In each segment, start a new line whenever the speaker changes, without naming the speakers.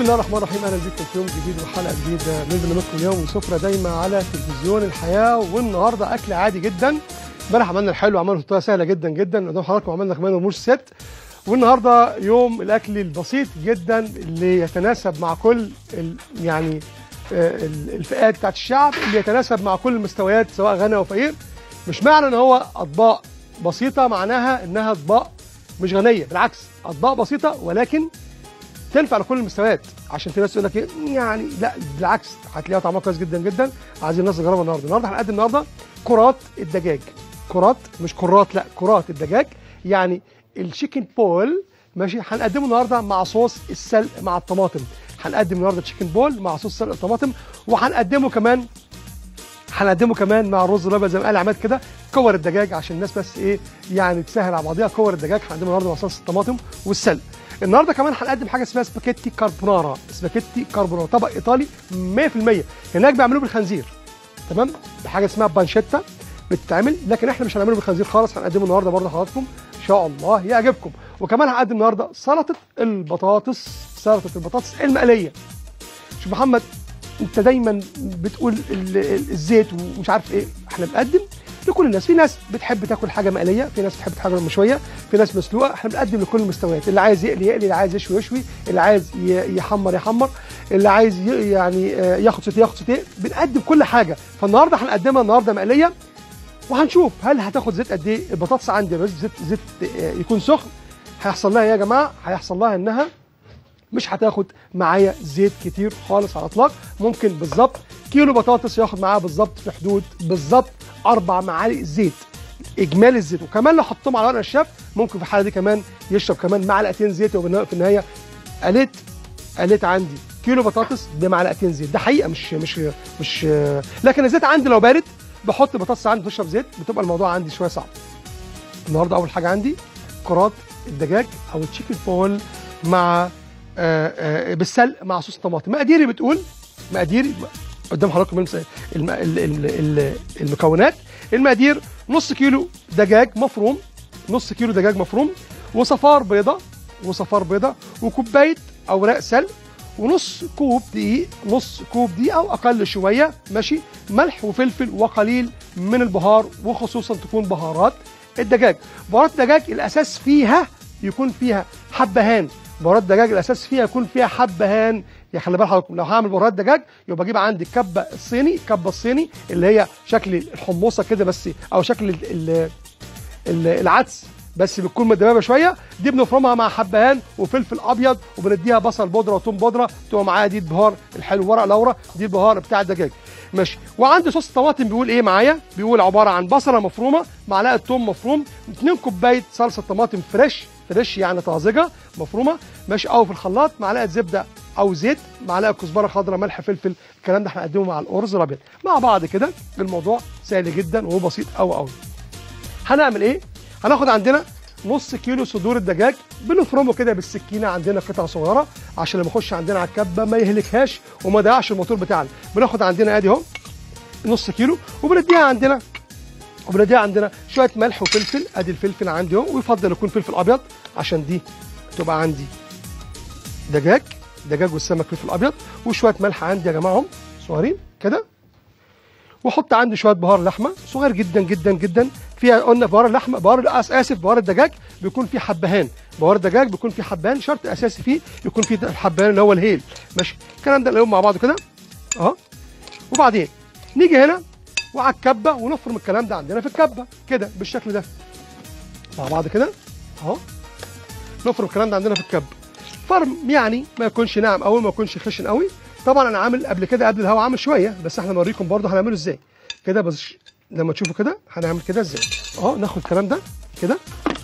الله الرحمن الرحيم اهلا بكم في يوم جديد وحلقه جديده من برنامجكم اليوم وسفره دايما على تلفزيون الحياه والنهارده اكل عادي جدا امبارح عملنا الحلو عملنا طريقه سهله جدا جدا قدام حضراتكم عملنا كمان رموش ست والنهارده يوم الاكل البسيط جدا اللي يتناسب مع كل ال يعني آه، ال- الفئات بتاعت الشعب اللي يتناسب مع كل المستويات سواء غني او فقير مش معنى ان هو اطباق بسيطه معناها انها اطباق مش غنيه بالعكس اطباق بسيطه ولكن تنفع لكل المستويات عشان في ناس تقول لك ايه يعني لا بالعكس هتلاقيها طعمها كويس جدا جدا عايزين الناس تجربها النهارده النهارده هنقدم النهارده كرات الدجاج كرات مش كرات لا كرات الدجاج يعني الشيكن بول ماشي هنقدمه النهارده مع صوص السلق مع الطماطم هنقدم النهارده تشيكن بول مع صوص سلق الطماطم وهنقدمه كمان هنقدمه كمان مع الرز الابيض زي ما قال عماد كده كور الدجاج عشان الناس بس ايه يعني تسهل على بعضيها كور الدجاج هنقدمه النهارده مع صوص الطماطم والسلق النهارده كمان هنقدم حاجه اسمها سباكيتي كاربونارا سباكيتي كاربونارا طبق ايطالي 100% هناك بيعملوه بالخنزير تمام بحاجه اسمها بانشيتا بتتعمل لكن احنا مش هنعمله بالخنزير خالص هنقدمه النهارده برضه لحضراتكم ان شاء الله يعجبكم وكمان هنقدم النهارده سلطه البطاطس سلطه البطاطس المقليه شوف محمد انت دايما بتقول ال- ال- الزيت ومش عارف ايه احنا بنقدم لكل الناس في ناس بتحب تاكل حاجه مقليه في ناس بتحب حاجه مشويه في ناس مسلوقه احنا بنقدم لكل المستويات اللي عايز يقلي يقلي اللي عايز يشوي يشوي اللي عايز ي- يحمر يحمر اللي عايز ي- يعني آه، ياخد سوتيه ياخد سوتيه بنقدم كل حاجه فالنهارده هنقدمها النهارده مقليه وهنشوف هل هتاخد زيت قد ايه البطاطس عندي لازم زيت زيت آه، يكون سخن هيحصل لها ايه يا جماعه هيحصل لها انها مش هتاخد معايا زيت كتير خالص على الاطلاق ممكن بالظبط كيلو بطاطس ياخد معاه بالظبط في حدود بالظبط اربع معالق زيت اجمالي الزيت وكمان لو حطيتهم على ورق الشاف ممكن في الحاله دي كمان يشرب كمان معلقتين زيت وفي النهايه قلت قلت عندي كيلو بطاطس بمعلقتين زيت ده حقيقه مش مش مش لكن الزيت عندي لو بارد بحط البطاطس عندي تشرب زيت بتبقى الموضوع عندي شويه صعب النهارده اول حاجه عندي كرات الدجاج او التشيكن بول مع آه، آه، بالسلق مع صوص طماطم مقاديري بتقول مقاديري قدام حضراتكم المس- الم- ال- ال- ال- المكونات المقادير نص كيلو دجاج مفروم نص كيلو دجاج مفروم وصفار بيضه وصفار بيضه وكوبايه اوراق سلق ونص كوب دقيق نص كوب دقيق او اقل شويه ماشي ملح وفلفل وقليل من البهار وخصوصا تكون بهارات الدجاج بهارات الدجاج الاساس فيها يكون فيها حبهان بهارات الدجاج الاساس فيها يكون فيها حبهان يا خلي بال حضراتكم لو هعمل بهارات دجاج يبقى اجيب عندي الكبه الصيني الكبه الصيني اللي هي شكل الحموصه كده بس او شكل ال- ال- ال- العدس بس بتكون مدببه شويه دي بنفرمها مع حبهان وفلفل ابيض وبنديها بصل بودره وتوم بودره تبقى معايا دي البهار الحلو ورق لورا دي البهار بتاع الدجاج ماشي وعندي صوص الطماطم بيقول ايه معايا بيقول عباره عن بصله مفرومه معلقه توم مفروم 2 كوبايه صلصه طماطم فريش فريش يعني طازجه مفرومه ماشي او في الخلاط معلقه زبده او زيت معلقه كزبره خضراء ملح فلفل الكلام ده هنقدمه مع الارز الابيض مع بعض كده الموضوع سهل جدا وبسيط قوي قوي هنعمل ايه هناخد عندنا نص كيلو صدور الدجاج بنفرمه كده بالسكينه عندنا قطع صغيره عشان لما يخش عندنا على الكبه ما يهلكهاش وما يضيعش الموتور بتاعنا بناخد عندنا ادي اهو نص كيلو وبنديها عندنا وبنديها عندنا شويه ملح وفلفل ادي الفلفل عندي اهو ويفضل يكون فلفل ابيض عشان دي تبقى عندي دجاج دجاج والسمك فلفل ابيض وشويه ملح عندي يا جماعه اهم صغيرين كده واحط عندي شويه بهار لحمه صغير جدا جدا جدا فيها قلنا بهار اللحمه بهار آس- اسف بهار الدجاج بيكون فيه حبهان بهار الدجاج بيكون فيه حبهان شرط اساسي فيه يكون فيه الحبهان اللي هو الهيل ماشي الكلام ده نقلبهم مع بعض كده اهو وبعدين نيجي هنا وعلى الكبه ونفرم الكلام ده عندنا في الكبه كده بالشكل ده مع بعض كده اهو نفرم الكلام ده عندنا في الكبه فرم يعني ما يكونش ناعم قوي ما يكونش خشن قوي طبعا انا عامل قبل كده قبل الهوا عامل شويه بس احنا نوريكم برضه هنعمله ازاي كده بس لما تشوفوا كده هنعمل كده ازاي اهو ناخد الكلام ده كده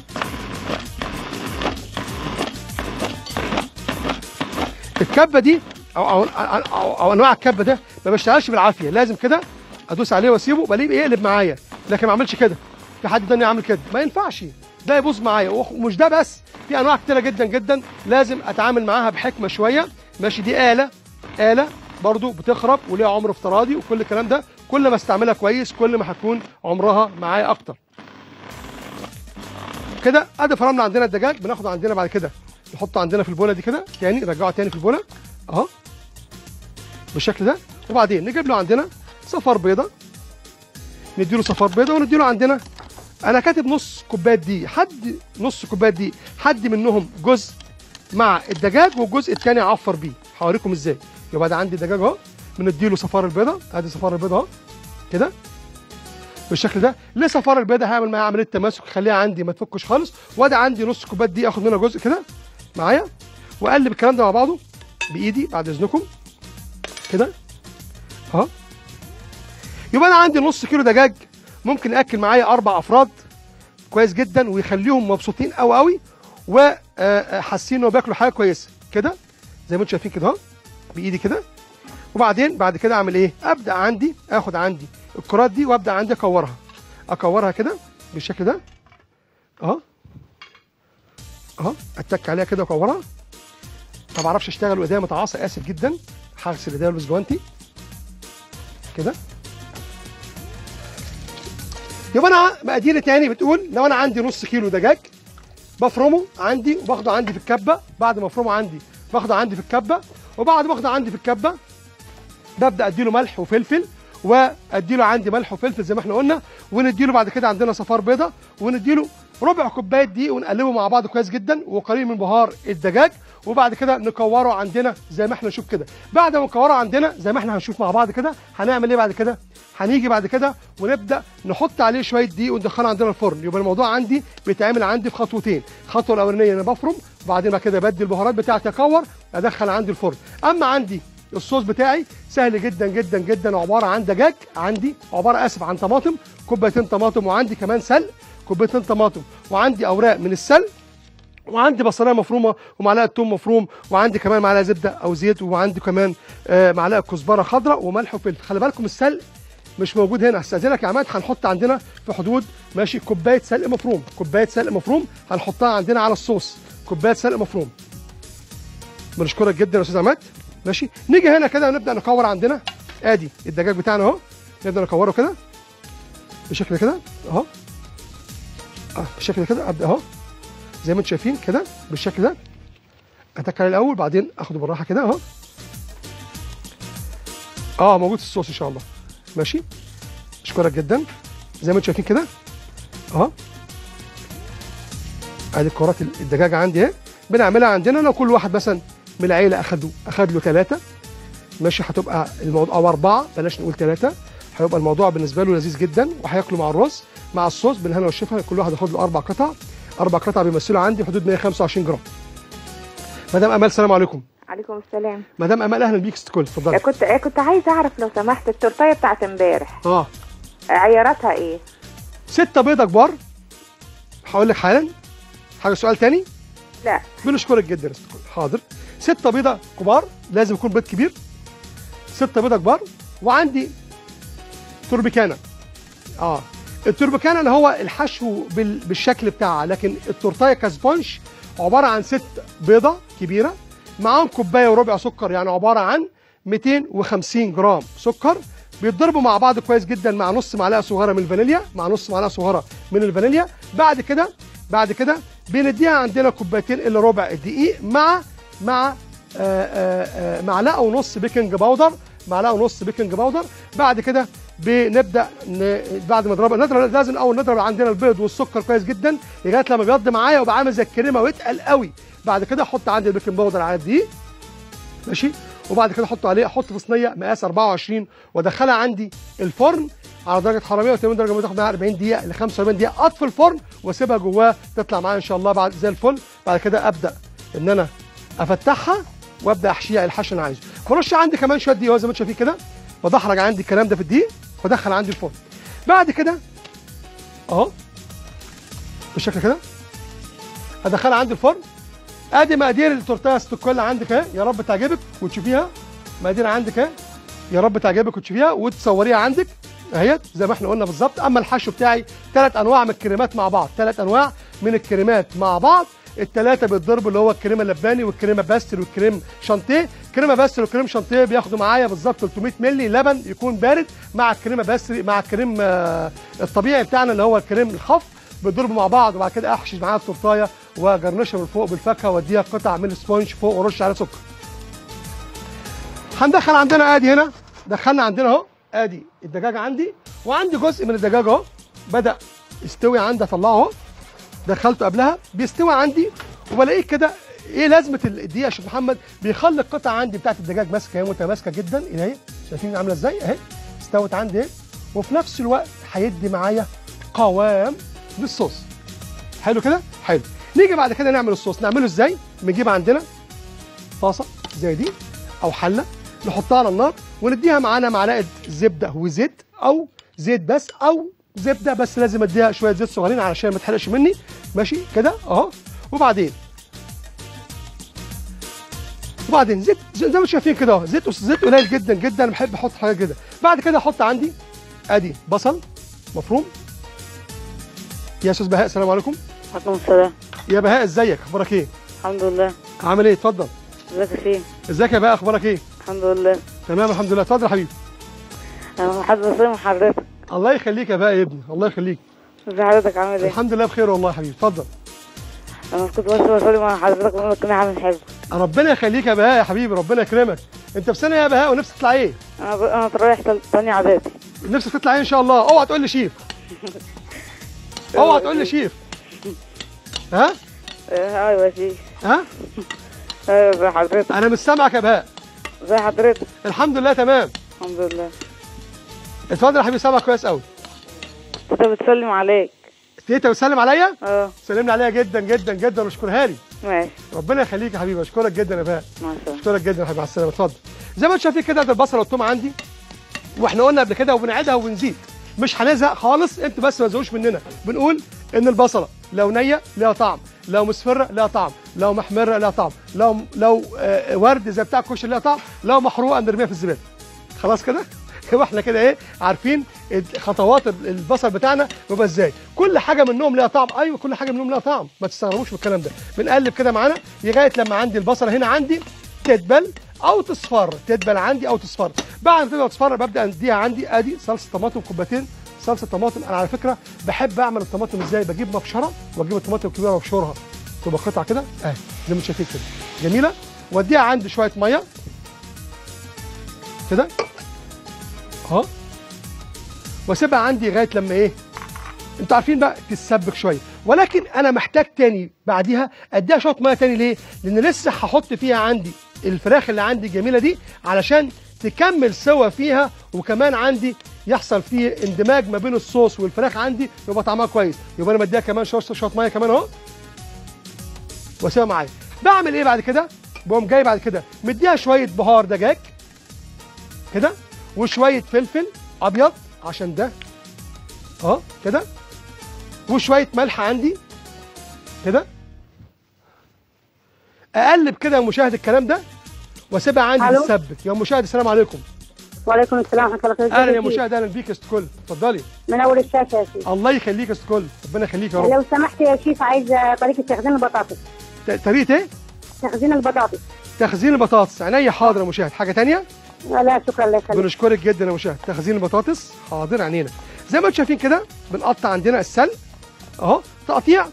الكبه دي او او او, أو, أو انواع الكبه ده ما بشتغلش بالعافيه لازم كده ادوس عليه واسيبه بلاقيه يقلب معايا لكن ما اعملش كده في حد تاني يعمل كده ما ينفعش ده يبوظ معايا ومش ده بس في انواع كتيره جدا جدا لازم اتعامل معاها بحكمه شويه ماشي دي اله اله برضو بتخرب وليها عمر افتراضي وكل الكلام ده كل ما استعملها كويس كل ما هتكون عمرها معايا اكتر كده ادي فرمنا عندنا الدجاج بناخده عندنا بعد كده نحطه عندنا في البوله دي كده تاني نرجعه تاني في البوله اهو بالشكل ده وبعدين نجيب له عندنا صفار بيضه نديله صفار بيضه ونديله عندنا انا كاتب نص كوبايه دي حد نص كوبايه دي حد منهم جزء مع الدجاج والجزء الثاني اعفر بيه هوريكم ازاي يبقى ده عندي دجاج اهو بنديله صفار البيضه ادي صفار البيضه اهو كده بالشكل ده ليه صفار البيضه هعمل معاها عمليه تماسك خليها عندي ما تفكش خالص وادي عندي نص كوبايه دي اخد منها جزء كده معايا واقلب الكلام ده مع بعضه بايدي بعد اذنكم كده اهو يبقى انا عندي نص كيلو دجاج ممكن اكل معايا اربع افراد كويس جدا ويخليهم مبسوطين قوي قوي وحاسين انه بياكلوا حاجه كويسه كده زي ما انتم شايفين كده اهو بايدي كده وبعدين بعد كده اعمل ايه ابدا عندي اخد عندي الكرات دي وابدا عندي اكورها اكورها كده بالشكل ده اهو اهو اتك عليها كده واكورها ما بعرفش اشتغل وايديا متعاصه اسف جدا هغسل ايديا والبس جوانتي كده يبقى انا مقاديري تاني بتقول لو انا عندي نص كيلو دجاج بفرمه عندي وباخده عندي في الكبه بعد ما افرمه عندي باخده عندي في الكبه وبعد ما اخده عندي في الكبه ببدا اديله ملح وفلفل واديله عندي ملح وفلفل زي ما احنا قلنا ونديله بعد كده عندنا صفار بيضه ونديله ربع كوبايه دقيق ونقلبه مع بعض كويس جدا وقليل من بهار الدجاج وبعد كده نكوره عندنا زي ما احنا نشوف كده بعد ما نكوره عندنا زي ما احنا هنشوف مع بعض كده هنعمل ايه بعد كده هنيجي بعد كده ونبدا نحط عليه شويه دقيق وندخله عندنا الفرن يبقى الموضوع عندي بيتعمل عندي في خطوتين الخطوه الاولانيه انا بفرم وبعدين بعد كده بدي البهارات بتاعتي اكور ادخل عندي الفرن اما عندي الصوص بتاعي سهل جدا جدا جدا عباره عن دجاج عندي عباره اسف عن طماطم كوبايتين طماطم وعندي كمان سلق كوبايتين طماطم وعندي اوراق من السلق وعندي بصلايه مفرومه ومعلقه توم مفروم وعندي كمان معلقه زبده او زيت وعندي كمان آه، معلقه كزبره خضراء وملح وفلفل خلي بالكم السلق مش موجود هنا استاذنك يا عماد هنحط عندنا في حدود ماشي كوبايه سلق مفروم كوبايه سلق مفروم هنحطها عندنا على الصوص كوبايه سلق مفروم بنشكرك جدا يا استاذ عماد ماشي نيجي هنا كده نبدا نكور عندنا ادي الدجاج بتاعنا اهو نبدا نكوره كده بالشكل كده اهو اه بالشكل كده ابدا اهو زي ما انتم شايفين كده بالشكل ده اتك عليه الاول بعدين اخده بالراحه كده اهو اه موجود في الصوص ان شاء الله ماشي اشكرك جدا زي ما انتم شايفين كده اهو ادي كرات الدجاج عندي اهي بنعملها عندنا لو كل واحد مثلا من العيله اخدوا اخد له ثلاثه ماشي هتبقى الموضوع او اربعه بلاش نقول ثلاثه هيبقى الموضوع بالنسبه له لذيذ جدا وهياكلوا مع الرز مع الصوص بالهنا والشفا كل واحد ياخد له اربع قطع اربع قطع بيمثلوا عندي حدود 125 جرام مدام امال السلام عليكم
عليكم السلام
مدام امال اهلا بيك ست كل اتفضلي
كنت كنت عايز اعرف لو سمحت التورتيه بتاعت امبارح
اه
عياراتها ايه
ستة بيضة كبار هقول لك حالا حاجة سؤال تاني
لا
بنشكرك جدا يا ست كل حاضر ستة بيضة كبار لازم يكون بيض كبير ستة بيضة كبار وعندي توربيكانا اه التوربيكانا اللي هو الحشو بال... بالشكل بتاعها لكن التورتايه كسبونش عباره عن ست بيضه كبيره معاهم كوبايه وربع سكر يعني عباره عن 250 جرام سكر بيتضربوا مع بعض كويس جدا مع نص معلقه صغيره من الفانيليا مع نص معلقه صغيره من الفانيليا بعد كده بعد كده بنديها عندنا كوبايتين الا ربع الدقيق مع مع آآ آآ آآ معلقه ونص بيكنج باودر معلقه ونص بيكنج باودر بعد كده بنبدا ن... بعد ما نضرب نضرب لازم اول نضرب عندنا البيض والسكر كويس جدا لغايه لما بيض معايا ويبقى عامل زي الكريمه ويتقل قوي بعد كده احط عندي البيكنج باودر على الدقيق ماشي وبعد كده احطه عليه احط في صينيه مقاس 24 وادخلها عندي الفرن على درجه حراره 180 درجه بتاخد معاها 40 دقيقه ل 45 دقيقه اطفي الفرن واسيبها جواه تطلع معايا ان شاء الله بعد زي الفل بعد كده ابدا ان انا افتحها وابدا احشيها الحشو اللي انا عايزه برش عندي كمان شويه دقيق زي ما انتم شايفين كده بدحرج عندي الكلام ده في الدقيق وادخل عندي الفرن بعد كده اهو بالشكل كده ادخلها عندي الفرن ادي مقادير التورتيه ستوكول عندك اهي يا رب تعجبك وتشوفيها مقادير عندك اهي يا رب تعجبك وتشوفيها وتصوريها عندك اهيت زي ما احنا قلنا بالظبط اما الحشو بتاعي ثلاث انواع من الكريمات مع بعض ثلاث انواع من الكريمات مع بعض الثلاثه بيتضربوا اللي هو الكريمه اللباني والكريمه باستل والكريم شانتيه كريمه باستل والكريم شانتيه بياخدوا معايا بالظبط 300 مللي لبن يكون بارد مع الكريمه باستل مع الكريم آه، الطبيعي بتاعنا اللي هو الكريم الخف بيتضربوا مع بعض وبعد كده احشي معاها التورتايه وجرنشها من فوق بالفاكهه واديها قطع من السبونج فوق ورش عليها سكر هندخل عندنا ادي هنا دخلنا عندنا اهو ادي الدجاج عندي وعندي جزء من الدجاج اهو بدا يستوي عندي اطلعه اهو دخلته قبلها بيستوي عندي وبلاقيه كده ايه لازمه الدقيقه يا شيخ محمد بيخلي القطعه عندي بتاعت الدجاج ماسكه اهي متماسكه جدا اهي شايفين عامله ازاي اهي استوت عندي اهي وفي نفس الوقت هيدي معايا قوام للصوص حلو كده حلو نيجي بعد كده نعمل الصوص نعمله ازاي بنجيب عندنا طاسه زي دي او حله نحطها على النار ونديها معانا معلقه زبده وزيت او زيت بس او زبده بس لازم اديها شويه زيت صغيرين علشان ما تحرقش مني ماشي كده اهو وبعدين وبعدين زيت زي ما انتم شايفين كده اهو زيت زيت قليل جدا جدا أنا بحب احط حاجه كده بعد كده احط عندي ادي بصل مفروم يا استاذ بهاء السلام عليكم
عليكم السلام
يا بهاء ازيك اخبارك ايه
الحمد لله
عامل ايه اتفضل
ازيك يا شيخ
ازيك يا بهاء اخبارك ايه
الحمد لله
تمام الحمد لله اتفضل يا حبيبي
انا حد بصير حضرتك
الله يخليك يا بهاء يا ابني الله يخليك
ازي حضرتك عامل ايه
الحمد لله بخير والله يا حبيبي اتفضل
انا كنت بس بصلي مع حضرتك ونقول لك احنا بنحبك
ربنا يخليك يا بهاء يا حبيبي ربنا يكرمك انت في سنه إيه يا بهاء ونفسك تطلع ايه
انا ب... انا رايح تل- تاني اعدادي
نفسك تطلع ايه ان شاء الله اوعى تقول لي شيف اوعى تقول لي شيف ها
اه، ايوه يا شيخ
ها
ايوه ازي حضرتك
انا مش سامعك يا بهاء
ازي حضرتك
الحمد لله تمام
الحمد لله
اتفضل يا حبيبي سامعك كويس قوي
انت بتسلم عليك
تيتا بتسلم عليا
اه
سلمنا عليها جدا جدا جدا واشكرها لي
ماشي
ربنا يخليك يا حبيبي اشكرك جدا يا بهاء
مع السلامه
اشكرك جدا يا حبيبي على السلامه اتفضل زي ما انت شايفين كده ده البصله والثوم عندي واحنا قلنا قبل كده وبنعيدها وبنزيد مش هنزهق خالص انتوا بس ما تزهقوش مننا بنقول ان البصله لو نيه ليها طعم لو مصفره ليها طعم لو محمره ليها طعم لو لو آه ورد زي بتاع الكشري ليها طعم لو محروقه نرميها في الزباله خلاص كده يبقى احنا كده ايه عارفين خطوات البصل بتاعنا بيبقى ازاي كل حاجه منهم ليها طعم ايوه كل حاجه منهم ليها طعم ما تستغربوش من الكلام ده بنقلب كده معانا لغايه لما عندي البصله هنا عندي تدبل او تصفر تدبل عندي او تصفر بعد ما تبدا تصفر ببدا اديها عندي ادي صلصه طماطم كوبايتين صلصه طماطم انا على فكره بحب اعمل الطماطم ازاي بجيب مبشره واجيب الطماطم الكبيره وابشرها تبقى قطع كده اهي زي ما انتم شايفين كده جميله واديها عندي شويه ميه كده اهو واسيبها عندي لغايه لما ايه انتوا عارفين بقى تتسبك شويه ولكن انا محتاج تاني بعديها اديها شويه ميه تاني ليه لان لسه هحط فيها عندي الفراخ اللي عندي الجميله دي علشان تكمل سوا فيها وكمان عندي يحصل فيه اندماج ما بين الصوص والفراخ عندي يبقى طعمها كويس يبقى انا مديها كمان شويه شويه ميه كمان اهو واسيبها معايا بعمل ايه بعد كده بقوم جاي بعد كده مديها شويه بهار دجاج كده وشويه فلفل ابيض عشان ده اهو كده وشويه ملح عندي كده اقلب كده يا مشاهد الكلام ده واسيبها عندي
ألو؟
تتسبك يا مشاهد السلام عليكم
وعليكم السلام ورحمه الله وبركاته
اهلا يا مشاهد اهلا بيك يا ست كل اتفضلي
من اول الشاشه يا شيخ
الله يخليك يا ست كل ربنا يخليك يا رب
لو سمحت يا شيخ عايزه طريقه تخزين البطاطس
ت- طريقه ايه
تخزين البطاطس
تخزين البطاطس عينيا حاضر يا مشاهد حاجه تانية
لا شكرا الله يخليك
بنشكرك جدا يا مشاهد تخزين البطاطس حاضر عينينا زي ما انتم شايفين كده بنقطع عندنا السلق اهو تقطيع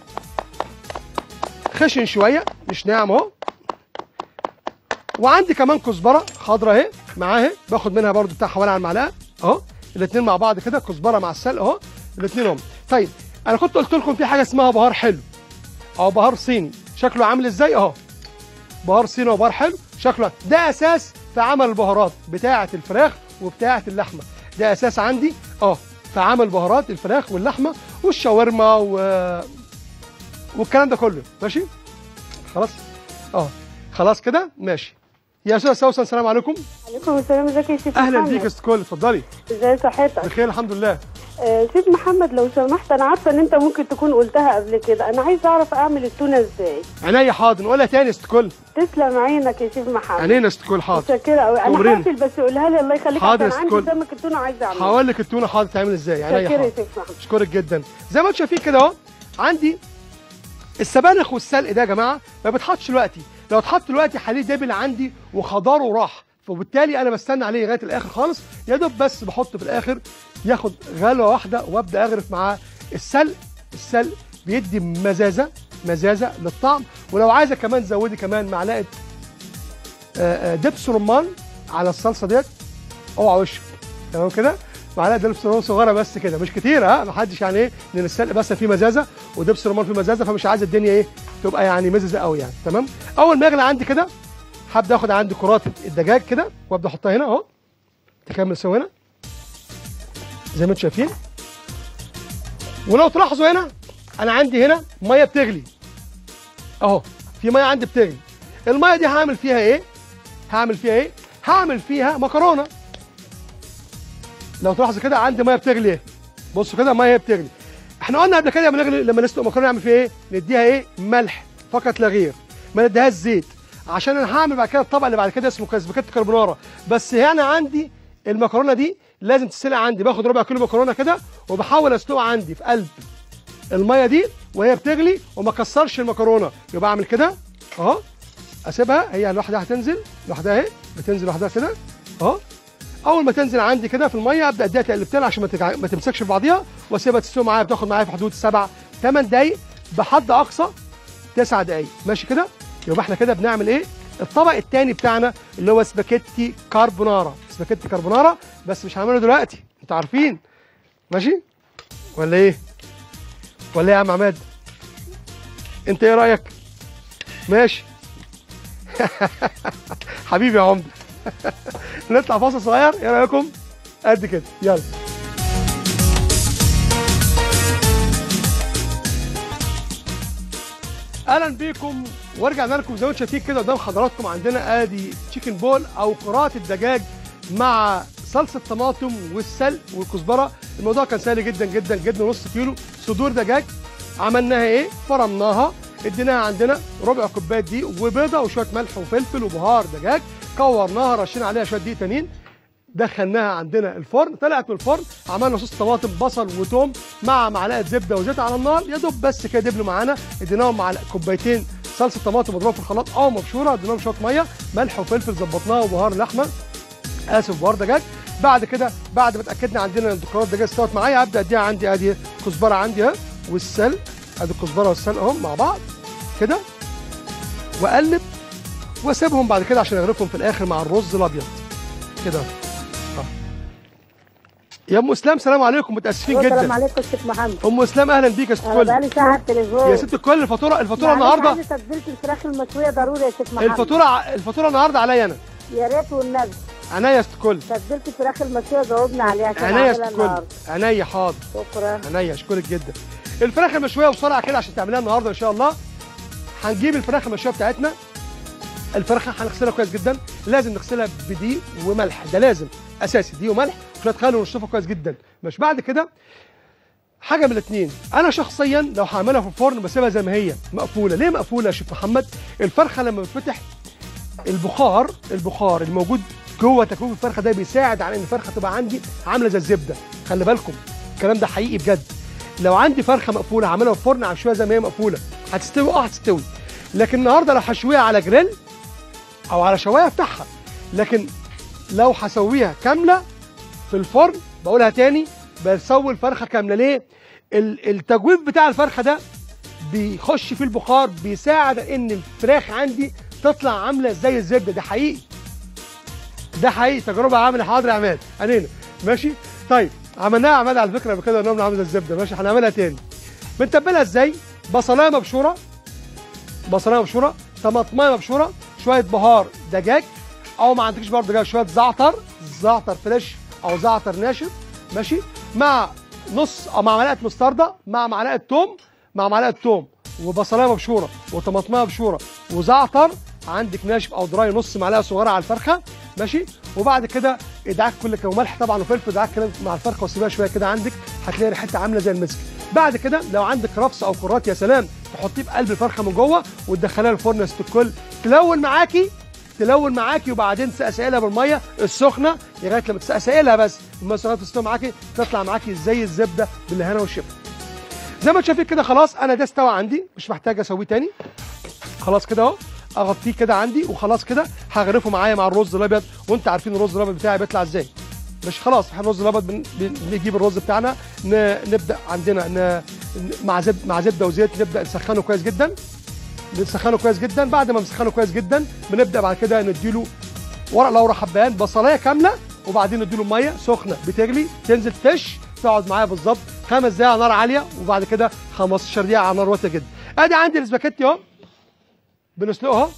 خشن شويه مش ناعم اهو وعندي كمان كزبره خضراء اهي معاها اهي باخد منها برضو بتاع حوالي على المعلقه اهو الاثنين مع بعض كده كزبره مع السلق اهو الاثنين هم طيب انا كنت قلت لكم في حاجه اسمها بهار حلو او بهار صيني شكله عامل ازاي اهو بهار صيني وبهار حلو شكله ده اساس في عمل البهارات بتاعه الفراخ وبتاعه اللحمه ده اساس عندي اه في عمل بهارات الفراخ واللحمه والشاورما و... والكلام ده كله ماشي خلاص اه خلاص كده ماشي يا استاذ سوسن السلام عليكم
عليكم السلام ازيك يا شيخ
اهلا
محمد؟
بيك يا ست كل اتفضلي
ازي صحتك
بخير الحمد لله
آه سيد محمد لو سمحت انا عارفه ان انت ممكن تكون قلتها قبل كده انا عايزه اعرف اعمل التونه ازاي
عينيا حاضر نقولها تاني يا ست كل
تسلم عينك يا شيف محمد
عينينا يا ست كل حاضر
متشكره قوي انا
تمرين.
حافل بس قولها لي الله يخليك
حاضر
عشان
يا
عندي
سكول.
سمك التونه عايزه اعمله
هقول لك التونه حاضر تعمل ازاي عينيا
متشكره يا
حاضر
شيف محمد
اشكرك جدا زي ما انتم شايفين كده اهو عندي السبانخ والسلق ده يا جماعه ما بتحطش دلوقتي لو اتحط دلوقتي حليه دبل عندي وخضاره راح فبالتالي انا بستنى عليه لغايه الاخر خالص يا دوب بس بحطه في الاخر ياخد غلوه واحده وابدا اغرف معاه السلق السلق بيدي مزازه مزازه للطعم ولو عايزه كمان زودي كمان معلقه آه، آه، دبس رمان على الصلصه ديت اوعى وشه تمام كده معلقه دبس رمان صغيره بس كده مش كتير ها ما حدش يعني ايه لان السلق بس فيه مزازه ودبس رمان فيه مزازه فمش عايز الدنيا ايه تبقى يعني مززه قوي يعني تمام اول ما يغلي عندي كده هبدا اخد عندي كرات الدجاج كده وابدا احطها هنا اهو تكمل سوا هنا زي ما انتم شايفين ولو تلاحظوا هنا انا عندي هنا ميه بتغلي اهو في ميه عندي بتغلي الميه دي هعمل فيها ايه هعمل فيها ايه هعمل فيها مكرونه لو تلاحظوا كده عندي ميه بتغلي ايه بصوا كده ميه بتغلي احنا قلنا قبل كده لما نغلي لما نسلق مكرونه نعمل فيها ايه نديها ايه ملح فقط لا غير ما نديهاش زيت عشان انا هعمل بعد كده الطبق اللي بعد كده اسمه كسبكت كربونارا بس هنا عندي المكرونه دي لازم تتسلق عندي باخد ربع كيلو مكرونه كده وبحاول اسلقها عندي في قلب الميه دي وهي بتغلي وما اكسرش المكرونه يبقى اعمل كده اهو اسيبها هي لوحدها هتنزل لوحدها اهي بتنزل لوحدها كده اهو اول ما تنزل عندي كده في الميه ابدا اديها تقلبتين عشان ما تجع- ما تمسكش في بعضيها واسيبها تستوي معايا بتاخد معايا في حدود سبع ثمان دقايق بحد اقصى تسع دقايق ماشي كده يبقى احنا كده بنعمل ايه الطبق الثاني بتاعنا اللي هو سباكيتي كاربونارا سباكيتي كاربونارا بس مش هعمله دلوقتي انتوا عارفين ماشي ولا ايه ولا ايه يا عم عماد انت ايه رايك ماشي حبيبي يا عمده نطلع فاصل صغير ايه رايكم قد كده يلا اهلا بيكم ورجعنا لكم زي ما انتم شايفين كده قدام حضراتكم عندنا ادي تشيكن بول او كرات الدجاج مع صلصه طماطم والسلق والكزبره الموضوع كان سهل جدا جدا جدا نص كيلو صدور دجاج عملناها ايه فرمناها اديناها عندنا ربع كوبايه دقيق وبيضه وشويه ملح وفلفل وبهار دجاج كورناها رشينا عليها شويه دقيق تانيين دخلناها عندنا الفرن طلعت من الفرن عملنا صوص طماطم بصل وتوم مع معلقه زبده وزيت على النار يا دوب بس كده دبلوا معانا اديناهم معلقه كوبايتين صلصه طماطم مضروبه في الخلاط او مبشوره اديناهم شويه ميه ملح وفلفل ظبطناها وبهار لحمه اسف بهار دجاج بعد كده بعد ما اتاكدنا عندنا ان الكرات الدجاج استوت معايا ابدا اديها عندي ادي كزبره عندي اهي والسلق ادي الكزبره والسلق اهم مع بعض كده واقلب واسيبهم بعد كده عشان اغرفهم في الاخر مع الرز الابيض كده آه. يا ام اسلام سلام عليكم متاسفين
السلام
جدا
عليكم الشيخ محمد
ام اسلام اهلا بيك يا ست
انا
كل
بقالي ساعه على التليفون
يا ست الكل الفاتوره الفاتوره
معلش
النهارده
عايزة تتبيله الفراخ المشويه ضروري يا شيخ محمد
الفاتوره الفاتوره النهارده عليا انا
يا ريت والنبي
عينيا يا ست الكل
تتبيله الفراخ المشويه جاوبنا عليها عشان
عينيا يا ست
اعملها
الكل
النهارده
عينيا حاضر
شكرا
عينيا اشكرك جدا الفراخ المشويه بسرعه كده عشان تعمليها النهارده ان شاء الله هنجيب الفراخ المشويه بتاعتنا الفراخ هنغسلها كويس جدا لازم نغسلها بدقيق وملح ده لازم اساسي دقيق وملح وشويه خل ونشطفها كويس جدا مش بعد كده حاجه من الاثنين انا شخصيا لو هعملها في الفرن بسيبها زي ما هي مقفوله ليه مقفوله يا شيخ محمد الفرخه لما بتفتح البخار البخار الموجود جوه تكوين الفرخه ده بيساعد على ان الفرخه تبقى عندي عامله زي الزبده خلي بالكم الكلام ده حقيقي بجد لو عندي فرخه مقفوله هعملها في الفرن هشويها زي ما هي مقفوله هتستوي اه هتستوي لكن النهارده لو هشويها على جريل او على شوايه افتحها لكن لو هسويها كامله في الفرن بقولها تاني بسوي الفرخه كامله ليه ال- التجويف بتاع الفرخه ده بيخش في البخار بيساعد ان الفراخ عندي تطلع عامله زي الزبده ده حقيقي ده حقيقي تجربه عامله حاضر يا عماد علينا ماشي طيب عملناها يا عماد على فكره قبل كده قلنا عامله زي الزبده ماشي هنعملها تاني بنتبلها ازاي بصلايه مبشوره بصلايه مبشوره طماطمايه مبشوره شويه بهار دجاج او ما عندكش برضه دجاج شويه زعتر زعتر فريش او زعتر ناشف ماشي مع نص او مع معلقه مستردة مع معلقه توم مع معلقه توم وبصلايه مبشوره وطماطمايه مبشوره وزعتر عندك ناشف او دراي نص معلقه صغيره على الفرخه ماشي وبعد كده ادعك كل كده وملح طبعا وفلفل ادعك كده مع الفرخه وسيبها شويه كده عندك هتلاقي ريحتها عامله زي المسك بعد كده لو عندك رفس او كرات يا سلام تحطيه في قلب الفرخه من جوه وتدخليها الفرن يا ست الكل تلون معاكي تلون معاكي وبعدين تسقسقلها بالميه السخنه لغايه لما تسقسقلها بس الميه السخنه تستوي معاكي تطلع معاكي زي الزبده بالهنا والشفا زي ما انت شايفين كده خلاص انا ده استوى عندي مش محتاج اسويه تاني خلاص كده اهو اغطيه كده عندي وخلاص كده هغرفه معايا مع الرز الابيض وانت عارفين الرز الابيض بتاعي بيطلع ازاي مش خلاص احنا الرز الابيض بن- بن- بنجيب الرز بتاعنا ن- نبدا عندنا ن- مع زبده مع زبده وزيت نبدا نسخنه كويس جدا بنسخنه كويس جدا بعد ما نسخنه كويس جدا بنبدا بعد كده نديله ورق لورا حبان بصلايه كامله وبعدين نديله ميه سخنه بتغلي تنزل تش تقعد معايا بالظبط خمس دقايق على نار عاليه وبعد كده 15 دقيقه على نار واطيه جدا ادي عندي الاسباجيتي اهو بنسلقها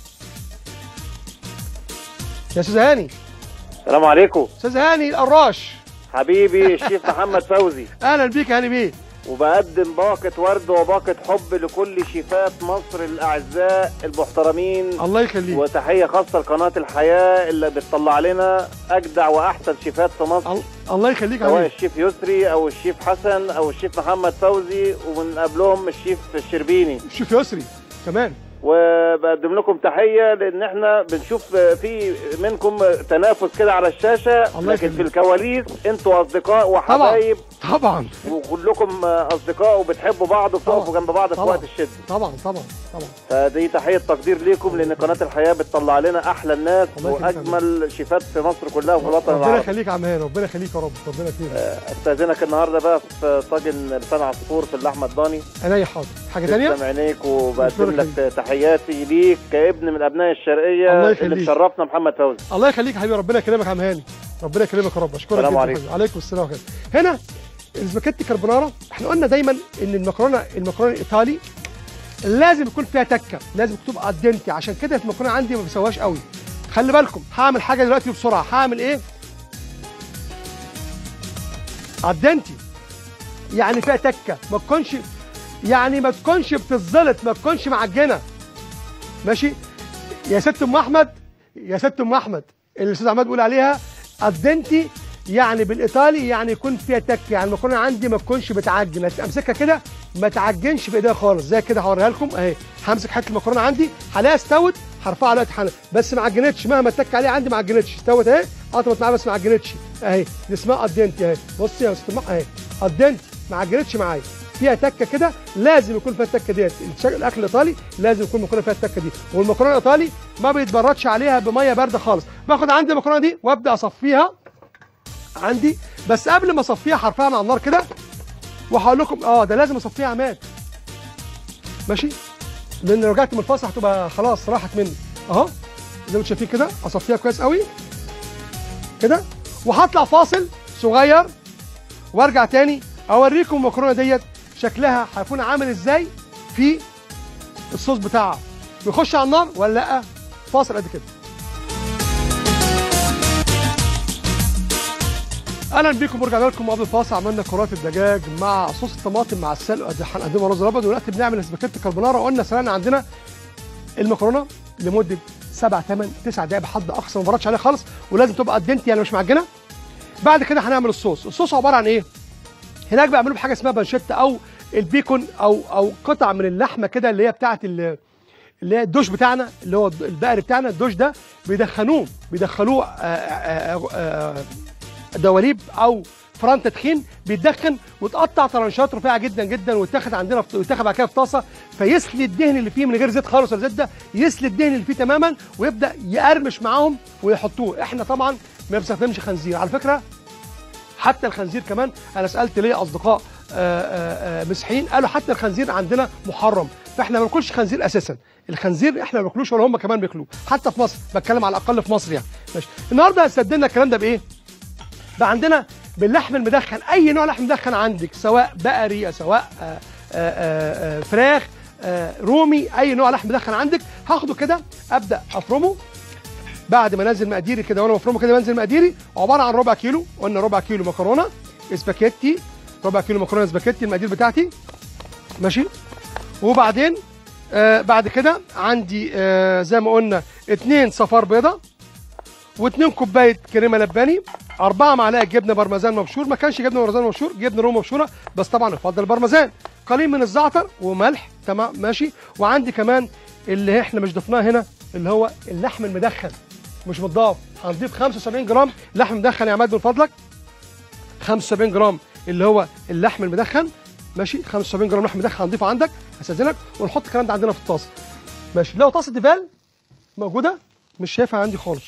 يا استاذ هاني
السلام عليكم
استاذ هاني القراش
حبيبي الشيف محمد فوزي
اهلا بيك يا هاني بيه
وبقدم باقة ورد وباقة حب لكل شيفات مصر الأعزاء المحترمين
الله يخليك
وتحية خاصة لقناة الحياة اللي بتطلع لنا أجدع وأحسن شيفات في مصر
ال- الله يخليك يا
سواء
حبيبي
الشيف يسري أو الشيف حسن أو الشيف محمد فوزي ومن قبلهم الشيف الشربيني
شوف يسري كمان
وبقدم لكم تحية لأن احنا بنشوف في منكم تنافس كده على الشاشة
الله
لكن
يخليك.
في الكواليس انتوا أصدقاء وحبايب
طبعا
وكلكم اصدقاء وبتحبوا بعض وبتقفوا
طبعا.
جنب بعض في
طبعا.
وقت الشده
طبعا طبعا طبعا
فدي تحيه تقدير ليكم لان قناه الحياه بتطلع لنا احلى الناس
الله يخليك يا
واجمل شيفات في مصر كلها وفي الوطن
ربنا
العربي
يخليك يا عم هاني ربنا يخليك يا رب ربنا يكرمك
استاذنك النهارده بقى في طاجن لسان عصفور في اللحمه الضاني
عينيا حاضر حاجه ثانيه
تسلم عينيك وبقدم
ربنا
لك تحياتي ليك كابن من ابناء
الله
الشرقيه
يخليك.
اللي مشرفنا محمد فوزي
الله يخليك يا حبيبي ربنا يكرمك يا عم هاني ربنا يكرمك يا رب اشكرك
السلام
جدا
عليكم.
حبيبي. عليكم السلام ورحمه الله هنا السباكيتي كاربونارا احنا قلنا دايما ان المكرونه المكرونه الايطالي لازم يكون فيها تكه لازم تبقى ادنتي عشان كده المكرونه عندي ما بسواش قوي خلي بالكم هعمل حاجه دلوقتي بسرعه هعمل ايه ادنتي يعني فيها تكه ما تكونش يعني ما تكونش بتتزلط ما تكونش معجنه ماشي يا ست ام احمد يا ست ام احمد اللي الاستاذ عماد بيقول عليها ادنتي يعني بالايطالي يعني يكون فيها تك يعني المكرونه عندي ما تكونش بتعجن امسكها كده ما تعجنش بايديها خالص زي كده هوريها لكم اهي همسك حته المكرونه عندي هلاقيها استوت هرفعها دلوقتي حالا بس ما عجنتش مهما اتك عليها عندي ما عجنتش استوت اهي قطمت معايا بس ما عجنتش اهي دي اسمها ادنتي اهي بصي يا ست ام اهي ادنتي ما عجنتش معايا فيها تكه كده لازم يكون فيها التكه ديت الش- الاكل الايطالي لازم يكون المكرونه فيها التكه دي والمكرونه الايطالي ما بيتبردش عليها بميه بارده خالص باخد عندي المكرونه دي وابدا اصفيها عندي بس قبل ما اصفيها هرفعها على النار كده وهقول لكم اه ده لازم اصفيها يا عماد ماشي لان لو رجعت من الفاصل هتبقى خلاص راحت مني اهو زي ما انتم شايفين كده اصفيها كويس قوي كده وهطلع فاصل صغير وارجع تاني اوريكم المكرونه ديت شكلها هيكون عامل ازاي في الصوص بتاعها نخش على النار ولا لا فاصل قد كده اهلا بيكم ورجعنا لكم قبل الفاصل عملنا كرات الدجاج مع صوص الطماطم مع السلق ادي هنقدمها رز الابيض ودلوقتي بنعمل سباكيتي كاربونارا وقلنا سلقنا عندنا المكرونه لمده 7 8 9 دقائق بحد اقصى ما بردش عليها خالص ولازم تبقى ادنتي يعني مش معجنه بعد كده هنعمل الصوص الصوص عباره عن ايه هناك بيعملوا بحاجه اسمها بانشيتا او البيكون او او قطع من اللحمه كده اللي هي بتاعه ال- اللي هي الدوش بتاعنا اللي هو البقري بتاعنا الدوش ده بيدخنوه بيدخلوه آه، آه، آه، دواليب او فرن تدخين بيتدخن وتقطع طرنشات رفيعه جدا جدا ويتاخد عندنا في- ويتاخد بعد كده في طاسه فيسلي الدهن اللي فيه من غير زيت خالص ولا زيت ده يسلي الدهن اللي فيه تماما ويبدا يقرمش معاهم ويحطوه احنا طبعا ما بنستخدمش خنزير على فكره حتى الخنزير كمان انا سالت ليا اصدقاء آه، آه، آه، مسيحيين قالوا حتى الخنزير عندنا محرم فاحنا ما بناكلش خنزير اساسا الخنزير احنا ما بناكلوش ولا هم كمان بياكلوه حتى في مصر بتكلم على الاقل في مصر يعني ماشي النهارده هستبدلنا الكلام ده بايه بقى عندنا باللحم المدخن اي نوع لحم مدخن عندك سواء بقري سواء آه، آه، آه، آه، فراخ آه، رومي اي نوع لحم مدخن عندك هاخده كده ابدا افرمه بعد ما انزل مقاديري كده وانا بفرمه كده بنزل مقاديري عباره عن ربع كيلو قلنا ربع كيلو مكرونه اسباجيتي ربع كيلو مكرونه اسباجيتي المقادير بتاعتي ماشي وبعدين آه بعد كده عندي آه زي ما قلنا اتنين صفار بيضه واتنين كوبايه كريمه لباني أربعة معلقة جبنة بارميزان مبشور ما كانش جبنة بارميزان مبشور جبنة رومي مبشورة بس طبعا يفضل البارميزان قليل من الزعتر وملح تمام ماشي وعندي كمان اللي احنا مش ضفناه هنا اللي هو اللحم المدخن مش متضاف هنضيف 75 جرام لحم مدخن يا عماد من فضلك 75 جرام اللي هو اللحم المدخن ماشي 75 جرام لحم مدخن هنضيفه عندك هستاذنك ونحط الكلام ده عندنا في الطاسه ماشي لو طاسه ديفال موجوده مش شايفها عندي خالص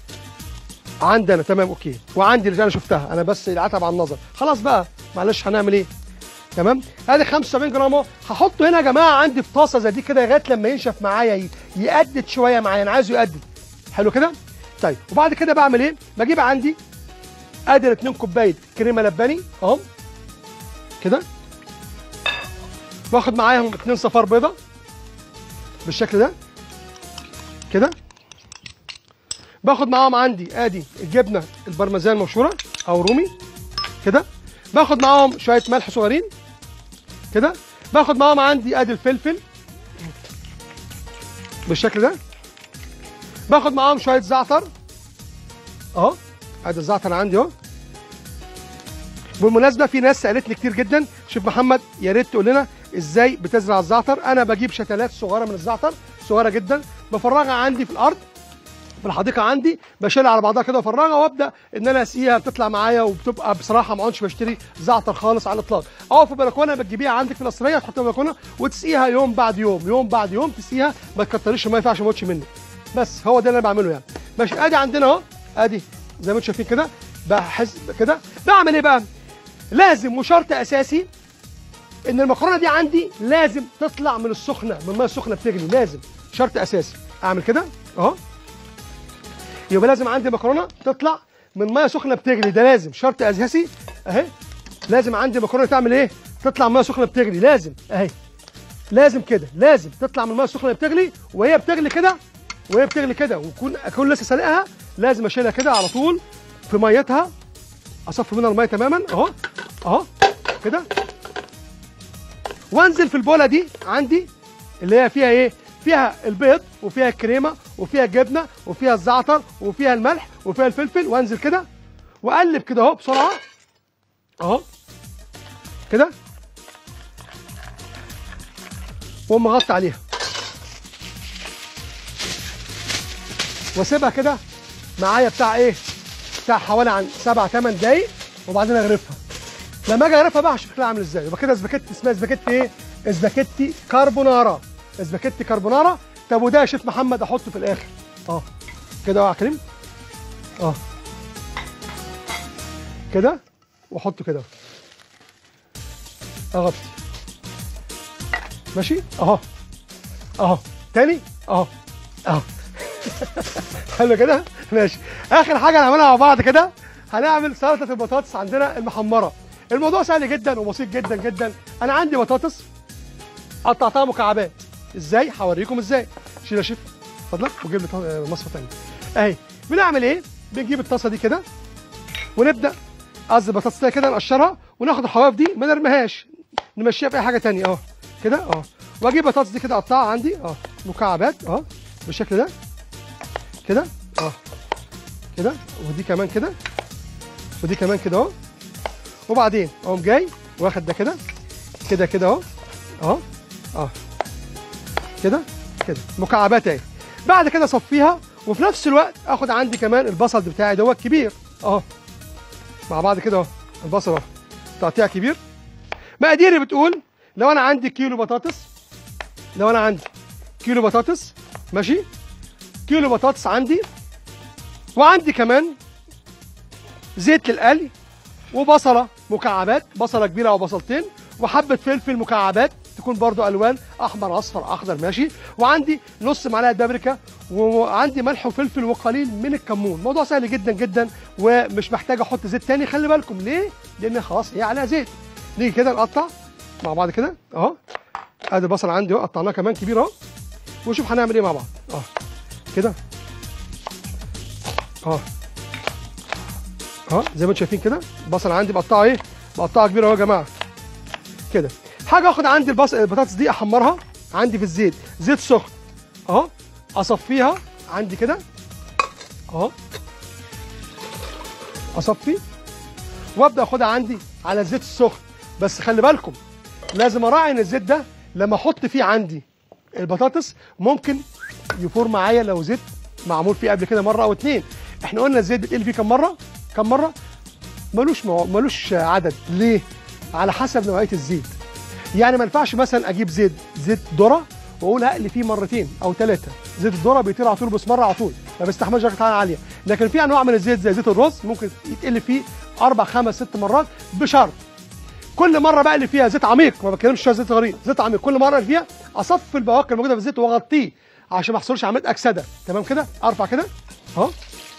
عندي انا تمام اوكي وعندي اللي انا شفتها انا بس العتب على النظر خلاص بقى معلش هنعمل ايه تمام ادي 75 جرام اهو هحطه هنا يا جماعه عندي في طاسه زي دي كده لغايه لما ينشف معايا ي- يقدد شويه معايا انا عايزه يقدد حلو كده طيب وبعد كده بعمل ايه بجيب عندي ادي 2 كوبايه كريمه لباني اهم كده باخد معاهم اتنين صفار بيضه بالشكل ده كده باخد معاهم عندي ادي الجبنه البرمجان المبشوره او رومي كده باخد معاهم شويه ملح صغيرين كده باخد معاهم عندي ادي الفلفل بالشكل ده باخد معاهم شويه زعتر اهو ادي الزعتر عندي اهو بالمناسبه في ناس سالتني كتير جدا شيف محمد يا ريت تقول لنا ازاي بتزرع الزعتر انا بجيب شتلات صغيره من الزعتر صغيره جدا بفرغها عندي في الارض في الحديقه عندي بشيلها على بعضها كده وافرغها وابدا ان انا اسقيها بتطلع معايا وبتبقى بصراحه ما عدتش بشتري زعتر خالص على الاطلاق او في بلكونه بتجيبيها عندك في القصريه تحطها في البلكونه وتسقيها يوم بعد يوم يوم بعد يوم تسقيها ما تكتريش الميه فيها عشان ما تموتش منك بس هو ده اللي انا بعمله يعني ماشي ادي عندنا اهو ادي زي ما انتم شايفين كده بحس كده بعمل ايه بقى لازم وشرط اساسي ان المكرونه دي عندي لازم تطلع من السخنه من الميه السخنه بتغلي لازم شرط اساسي اعمل كده اهو يبقى لازم عندي مكرونه تطلع من ميه سخنه بتغلي ده لازم شرط اساسي اهي لازم عندي مكرونه تعمل ايه تطلع من ميه سخنه بتغلي لازم اهي لازم كده لازم تطلع من الميه السخنه بتغلي وهي بتغلي كده وهي بتغلي كده ويكون اكون لسه سالقها لازم اشيلها كده على طول في ميتها اصفي منها الميه تماما اهو اهو كده وانزل في البوله دي عندي اللي هي فيها ايه فيها البيض وفيها الكريمه وفيها الجبنه وفيها الزعتر وفيها الملح وفيها الفلفل وانزل كده واقلب كده اهو بسرعه اهو كده واقوم مغطي عليها واسيبها كده معايا بتاع ايه بتاع حوالي عن سبع ثمان دقايق وبعدين اغرفها لما اجي اغرفها بقى شكلها عامل ازاي يبقى كده سباكيتي اسمها سباكيتي ايه سباكيتي كاربونارا سباكيتي كاربونارا طب وده يا شيف محمد احطه في الاخر اه كده اهو يا كريم اه كده واحطه كده اغطي ماشي اهو اهو تاني اهو اهو حلو كده ماشي اخر حاجه هنعملها مع بعض كده هنعمل سلطه البطاطس عندنا المحمره الموضوع سهل جدا وبسيط جدا جدا انا عندي بطاطس قطعتها مكعبات ازاي هوريكم ازاي شيل يا شيف اتفضل وجيب لي طا- مصفى ثانيه اهي بنعمل ايه بنجيب الطاسه دي كده ونبدا قصدي البطاطس كده نقشرها وناخد الحواف دي ما نرميهاش نمشيها في اي حاجه تانية اه كده اه واجيب البطاطس دي كده اقطعها عندي اه مكعبات اه بالشكل ده كده اه كده ودي كمان كده ودي كمان كده اهو وبعدين اقوم جاي واخد ده كده كده كده اهو اهو اه كده كده مكعبات اهي بعد كده اصفيها وفي نفس الوقت اخد عندي كمان البصل بتاعي دوت كبير اهو مع بعض كده اهو البصل اهو تقطيع كبير مقاديري بتقول لو انا عندي كيلو بطاطس لو انا عندي كيلو بطاطس ماشي كيلو بطاطس عندي وعندي كمان زيت للقلي وبصله مكعبات بصله كبيره او بصلتين وحبه فلفل مكعبات تكون برضو الوان احمر اصفر اخضر ماشي وعندي نص معلقه بابريكا وعندي ملح وفلفل وقليل من الكمون موضوع سهل جدا جدا ومش محتاج احط زيت تاني خلي بالكم ليه لان خلاص هي عليها زيت نيجي كده نقطع مع بعض كده اهو ادي البصل عندي اهو قطعناه كمان كبير اهو ونشوف هنعمل ايه مع بعض اه كده اه اه زي ما انتم شايفين كده البصل عندي بقطعه ايه بقطعه كبيره اهو يا جماعه كده حاجه اخد عندي البصل البطاطس دي احمرها عندي في الزيت زيت سخن اهو اصفيها عندي كده اهو اصفي وابدا اخدها عندي على الزيت السخن بس خلي بالكم لازم اراعي ان الزيت ده لما احط فيه عندي البطاطس ممكن يفور معايا لو زيت معمول فيه قبل كده مره او اتنين احنا قلنا الزيت بيتقل فيه كم مره كم مره ملوش مو... ملوش عدد ليه على حسب نوعيه الزيت يعني ما ينفعش مثلا اجيب زيت زيت ذره واقول هقلي فيه مرتين او ثلاثه زيت الذره بيطير على طول بس مره على طول ما بيستحملش درجه حراره عاليه لكن في انواع من الزيت زي زيت الرز ممكن يتقل فيه اربع خمس ست مرات بشرط كل مره بقلي فيها زيت عميق ما بتكلمش زيت غريب زيت عميق كل مره أقلي فيها اصفي البواقي الموجوده في الزيت واغطيه عشان ما يحصلش عمليه اكسده تمام كده ارفع كده اهو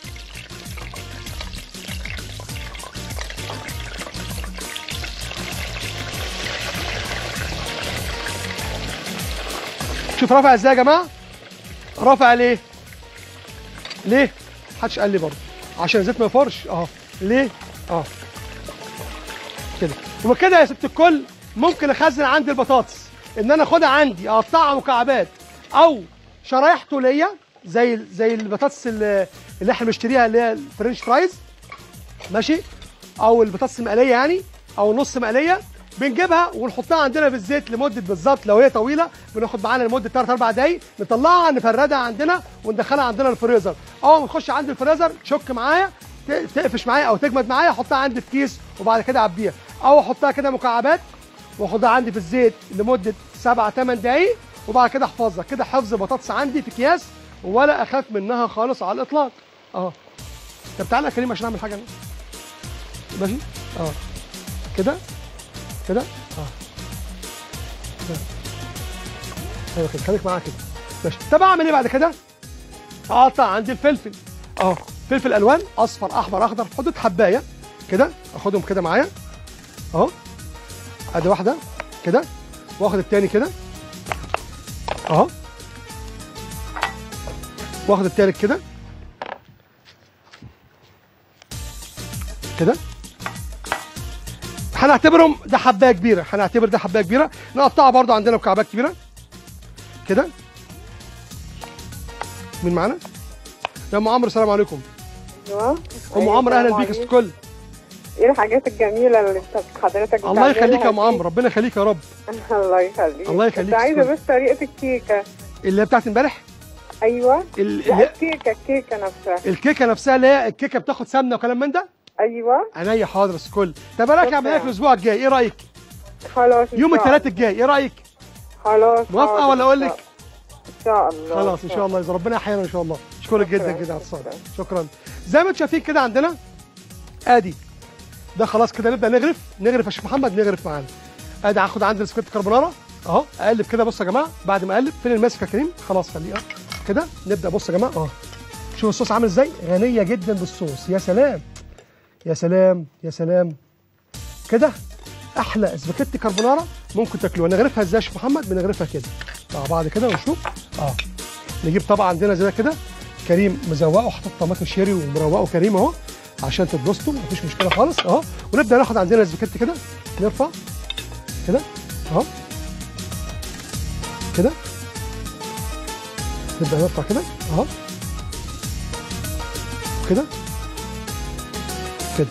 شوف رافع ازاي يا جماعه رافع ليه ليه محدش قال لي برضه عشان الزيت ما يفرش اه ليه اه كده وبكده يا ست الكل ممكن اخزن عندي البطاطس ان انا اخدها عندي اقطعها مكعبات او شرايح طوليه زي زي البطاطس اللي اللي احنا بنشتريها اللي هي الفرنش فرايز ماشي او البطاطس المقليه يعني او نص مقليه بنجيبها ونحطها عندنا في الزيت لمده بالظبط لو هي طويله بناخد معانا لمده 3 4 دقايق نطلعها نفردها عندنا وندخلها عندنا الفريزر اول ما تخش عند الفريزر تشك معايا ت- تقفش معايا او تجمد معايا احطها عندي في كيس وبعد كده اعبيها او احطها كده مكعبات واخدها عندي في الزيت لمده 7 8 دقايق وبعد كده احفظها كده حفظ بطاطس عندي في اكياس ولا اخاف منها خالص على الاطلاق اه طب تعالى يا كريم عشان اعمل حاجه أنا. ماشي اه كده كده اه كده ايوه كده خليك معايا كده ماشي طب اعمل ايه بعد كده اقطع عندي الفلفل اه فلفل الوان اصفر احمر اخضر في حدود حبايه كده اخدهم كده معايا اهو ادي واحده كده واخد التاني كده اهو واخد التالت كده كده هنعتبرهم ده حبايه كبيره هنعتبر ده حبايه كبيره نقطعها برضو عندنا مكعبات كبيره كده مين معانا؟ يا ام عمرو السلام عليكم
ايوه
ام عمرو اهلا بيك يا ست كل
ايه الحاجات الجميله اللي انت حضرتك
الله يخليك يا ام
بتعملها
عمرو ربنا يخليك يا رب
دي؟ الله يخليك
الله يخليك
كنت عايزه
تسلم.
بس طريقه الكيكه
اللي هي بتاعت امبارح
ايوه
ال-
لا
اللي-
الكيكه الكيكه نفسها
الكيكه نفسها اللي هي الكيكه بتاخد سمنه وكلام من ده
ايوه
عينيا حاضر يا ست كل طب انا رايك اعملها لك الاسبوع الجاي ايه رايك
خلاص إن
يوم
شاء
الثلاث الجاي ايه رايك
الله. خلاص
موافقه
حاضر،
ولا اقول
إن
لك
شاء الله
خلاص ان شاء الله اذا ربنا احيانا ان شاء الله اشكرك جدا
شكراً،
جدا على الاتصال
شكراً.
شكرا زي ما انتم شايفين كده عندنا ادي ده خلاص كده نبدا نغرف نغرف يا شيخ محمد نغرف معانا ادي هاخد عندي السكوت كربونارا اهو اقلب كده بص يا جماعه بعد ما اقلب فين الماسك يا كريم خلاص خليه اه كده نبدا بص يا جماعه اه شوف الصوص عامل ازاي غنيه جدا بالصوص يا سلام يا سلام يا سلام كده احلى سباكيتي كربونارا ممكن تاكلوها نغرفها ازاي يا شيخ محمد بنغرفها كده مع بعض كده ونشوف اه نجيب طبق عندنا زي كده كريم مزوقه وحاطط طماطم شيري ومروقه كريم اهو عشان تتبسطوا مفيش مشكله خالص اهو ونبدا ناخد عندنا السباكيتي كده نرفع كده اهو كده نبدا نرفع كده اهو كده كده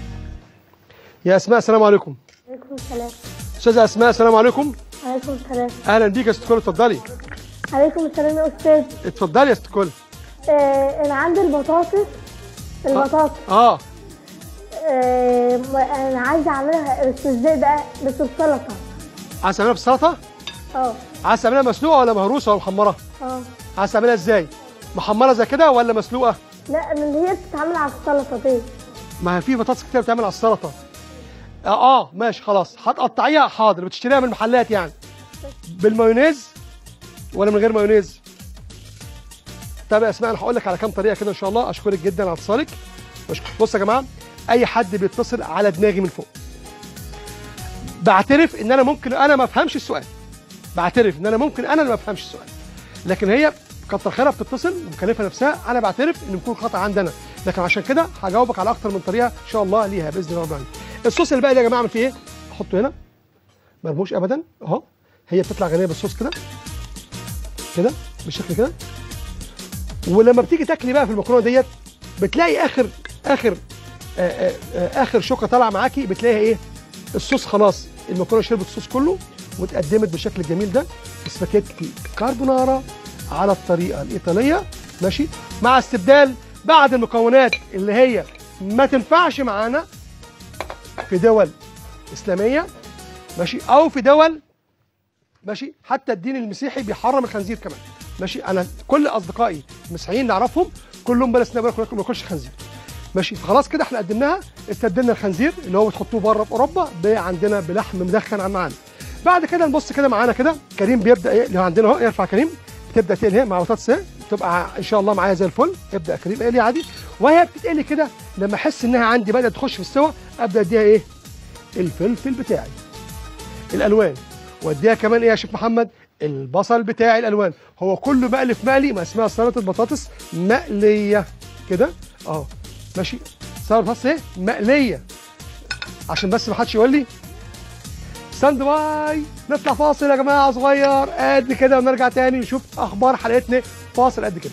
يا اسماء السلام عليكم
عليكم السلام
استاذه اسماء السلام عليكم
عليكم السلام
اهلا بيك يا ست كل اتفضلي
عليكم السلام يا استاذ
اتفضلي يا ست كل
آه انا عندي البطاطس البطاطس
اه
آه انا عايزه اعملها بس ازاي بقى بس بسلطه
عايز تعملها بالسلطه
اه
عايز تعملها مسلوقه ولا مهروسه ولا محمره
اه
عايز تعملها ازاي محمره زي كده ولا مسلوقه
لا من اللي هي بتتعمل على السلطه دي
ما هي في بطاطس كتير بتعمل على السلطه اه, آه ماشي خلاص هتقطعيها حاضر بتشتريها من المحلات يعني بالمايونيز ولا من غير مايونيز طب يا اسماء انا هقول لك على كام طريقه كده ان شاء الله اشكرك جدا على اتصالك بشكر. بص يا جماعه اي حد بيتصل على دماغي من فوق بعترف ان انا ممكن انا ما افهمش السؤال بعترف ان انا ممكن انا اللي ما افهمش السؤال لكن هي كتر خيرها بتتصل ومكلفه نفسها انا بعترف ان يكون خطا عندنا لكن عشان كده هجاوبك على اكتر من طريقه ان شاء الله ليها باذن الله رب العالمين الصوص اللي باقي ده يا جماعه اعمل فيه ايه احطه هنا مرموش ابدا اهو هي بتطلع غنيه بالصوص كده كده بالشكل كده ولما بتيجي تاكلي بقى في المكرونه ديت بتلاقي اخر اخر آآ آآ اخر شوكه طالعه معاكي بتلاقيها ايه الصوص خلاص المكرونه شربت الصوص كله واتقدمت بالشكل الجميل ده سباكيتي كاربونارا على الطريقه الايطاليه ماشي مع استبدال بعض المكونات اللي هي ما تنفعش معانا في دول اسلاميه ماشي او في دول ماشي حتى الدين المسيحي بيحرم الخنزير كمان ماشي انا كل اصدقائي المسيحيين نعرفهم كلهم بلا استثناء بياكلوا ما ياكلش خنزير ماشي فخلاص كده احنا قدمناها استبدلنا الخنزير اللي هو بتحطوه بره في اوروبا عندنا بلحم مدخن عن معانا بعد كده نبص كده معانا كده كريم بيبدا ايه اللي عندنا اهو يرفع كريم تبدا تقلي اهي مع بطاطس اهي تبقى ان شاء الله معايا زي الفل ابدا كريم اقلي عادي وهي بتتقلي كده لما احس انها عندي بدات تخش في السوا ابدا اديها ايه الفلفل بتاعي الالوان واديها كمان ايه يا شيخ محمد البصل بتاعي الالوان هو كله مقلي في مقلي ما اسمها سلطه بطاطس مقليه كده اه ماشي سلطه بطاطس ايه مقليه عشان بس ما حدش يقول لي ستاند باي نطلع فاصل يا جماعه صغير قد كده ونرجع تاني نشوف اخبار حلقتنا فاصل قد كده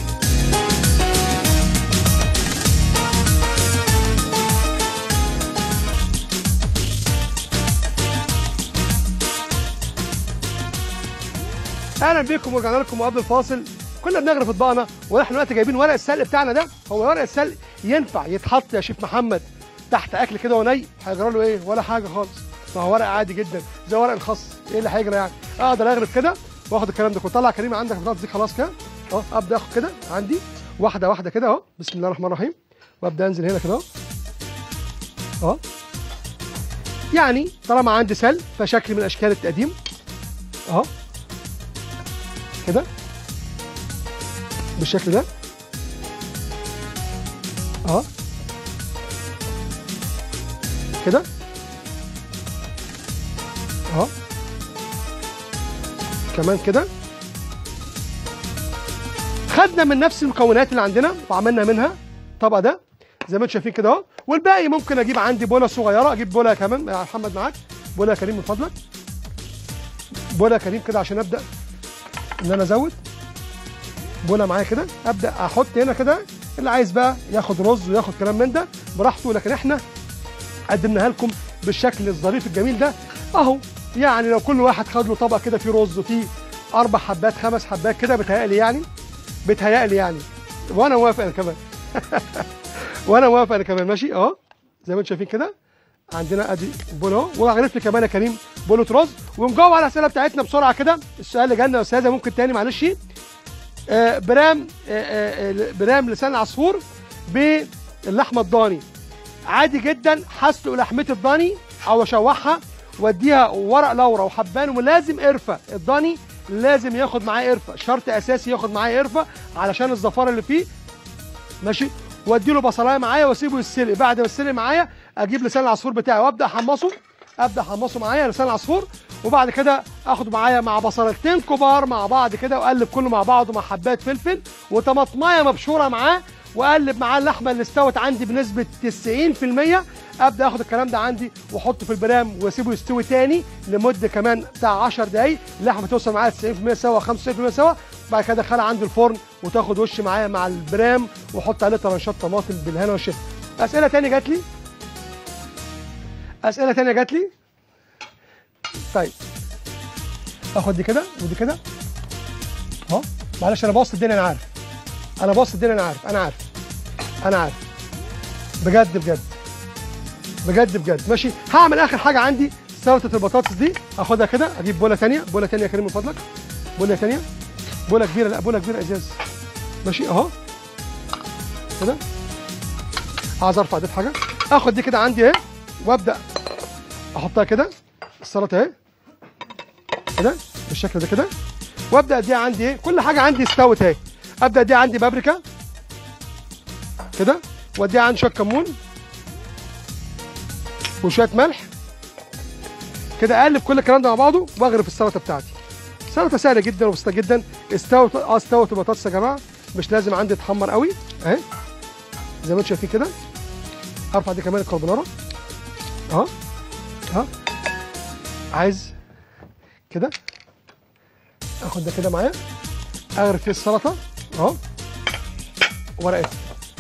اهلا بيكم ورجعنا لكم قبل الفاصل كنا بنغرف اطباقنا ونحن دلوقتي جايبين ورق السلق بتاعنا ده هو ورق السلق ينفع يتحط يا شيف محمد تحت اكل كده وني هيجرى له ايه ولا حاجه خالص ما هو ورق عادي جدا زي ورق الخس ايه اللي هيجرى يعني اقدر اغرف كده واخد الكلام ده كله طلع كريم عندك البطاطس دي خلاص كده اه ابدا اخد كده عندي واحده واحده كده اهو بسم الله الرحمن الرحيم وابدا انزل هنا كده اهو اه يعني طالما عندي سل فشكل من اشكال التقديم اهو كده بالشكل ده اهو كده اهو كمان كده خدنا من نفس المكونات اللي عندنا وعملنا منها الطبق ده زي ما انتم شايفين كده اهو والباقي ممكن اجيب عندي بوله صغيره اجيب بوله كمان يا محمد معاك بوله يا كريم من فضلك بوله يا كريم كده عشان ابدا ان انا ازود بوله معايا كده ابدا احط هنا كده اللي عايز بقى ياخد رز وياخد كلام من ده براحته لكن احنا قدمناها لكم بالشكل الظريف الجميل ده اهو يعني لو كل واحد خد له طبق كده فيه رز وفيه اربع حبات خمس حبات كده بتهيألي يعني بتهيألي يعني وانا موافق انا كمان وانا موافق انا كمان ماشي اهو زي ما انتم شايفين كده عندنا ادي بوله اهو وعرف لي كمان يا كريم بوله رز ونجاوب على الاسئله بتاعتنا بسرعه كده السؤال اللي جالنا يا استاذه ممكن تاني معلش آه برام آه آه برام لسان العصفور باللحمه الضاني عادي جدا هسلق لحمه الضاني او اشوحها واديها ورق لورا وحبان ولازم قرفه الضاني لازم ياخد معاه قرفه شرط اساسي ياخد معاه قرفه علشان الزفاره اللي فيه ماشي وادي له بصلايه معايا واسيبه يتسلق بعد ما يتسلق معايا اجيب لسان العصفور بتاعي وابدا احمصه ابدا احمصه معايا لسان العصفور وبعد كده اخده معايا مع بصلتين كبار مع بعض كده واقلب كله مع بعضه مع حبات فلفل وطماطمايه مبشوره معاه واقلب معاه اللحمه اللي استوت عندي بنسبه 90% ابدا اخد الكلام ده عندي واحطه في البرام واسيبه يستوي تاني لمده كمان بتاع 10 دقائق اللحمه توصل معايا 90% سوا 95% سوا بعد كده ادخلها عندي الفرن وتاخد وش معايا مع البرام واحط عليه طرنشات طماطم بالهنا والشفا اسئله تانية جات لي اسئله تانية جات لي طيب اخد دي كده ودي كده اهو معلش انا باص الدنيا انا عارف انا باص الدنيا انا عارف انا عارف انا عارف بجد بجد بجد بجد ماشي هعمل اخر حاجه عندي سلطه البطاطس دي اخدها كده اجيب بوله ثانيه بوله ثانيه يا كريم من فضلك بوله ثانيه بوله كبيره لا بوله كبيره ازاز ماشي اهو كده عايز ارفع دي في حاجه اخد دي كده عندي اهي وابدا احطها كده السلطه اهي كده بالشكل ده كده وابدا اديها عندي ايه كل حاجه عندي استوت اهي ابدا اديها عندي بابريكا كده واديها عندي شويه كمون وشويه ملح كده اقلب كل الكلام ده مع بعضه واغرف السلطه بتاعتي سلطه سهله جدا وبسيطه جدا استوت اه استوت البطاطس يا جماعه مش لازم عندي تحمر قوي اهي زي ما انتم شايفين كده ارفع دي كمان الكربوناره اهو اهو عايز كده اخد ده كده معايا اغرف فيه السلطه اهو ورقه